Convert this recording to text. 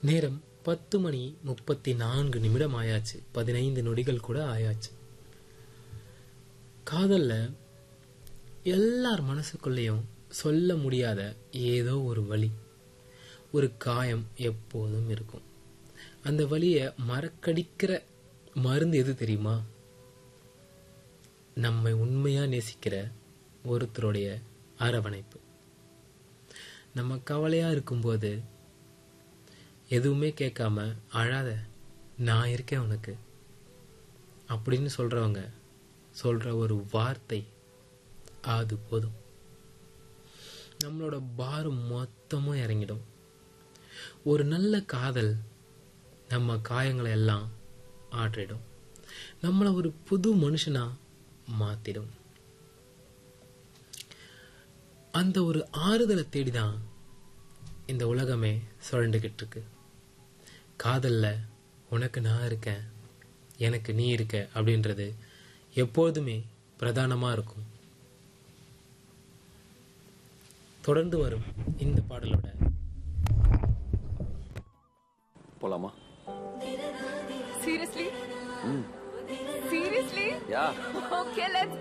நேரம் பத்து மணி முப்பத்தி நான்கு நிமிடம் ஆயாச்சு பதினைந்து நொடிகள் கூட ஆயாச்சு காதல்ல எல்லார் மனசுக்குள்ளேயும் சொல்ல முடியாத ஏதோ ஒரு வலி ஒரு காயம் எப்போதும் இருக்கும் அந்த வலியை மறக்கடிக்கிற மருந்து எது தெரியுமா நம்மை உண்மையா நேசிக்கிற ஒருத்தருடைய அரவணைப்பு நம்ம கவலையா இருக்கும்போது எதுவுமே கேட்காம அழாத நான் இருக்கேன் உனக்கு அப்படின்னு சொல்றவங்க சொல்ற ஒரு வார்த்தை அது போதும் நம்மளோட பாரம் மொத்தமும் இறங்கிடும் ஒரு நல்ல காதல் நம்ம காயங்களை எல்லாம் ஆற்றிடும் நம்மளை ஒரு புது மனுஷனா மாத்திடும் அந்த ஒரு ஆறுதலை தேடிதான் இந்த உலகமே சுழண்டுகிட்டு இருக்கு காதல்ல உனக்கு நான் இருக்கேன் எனக்கு நீ இருக்க அப்படின்றது எப்போதுமே பிரதானமா இருக்கும் தொடர்ந்து வரும் இந்த பாடலோட போலாமா Seriously? Seriously? Yeah Okay, let's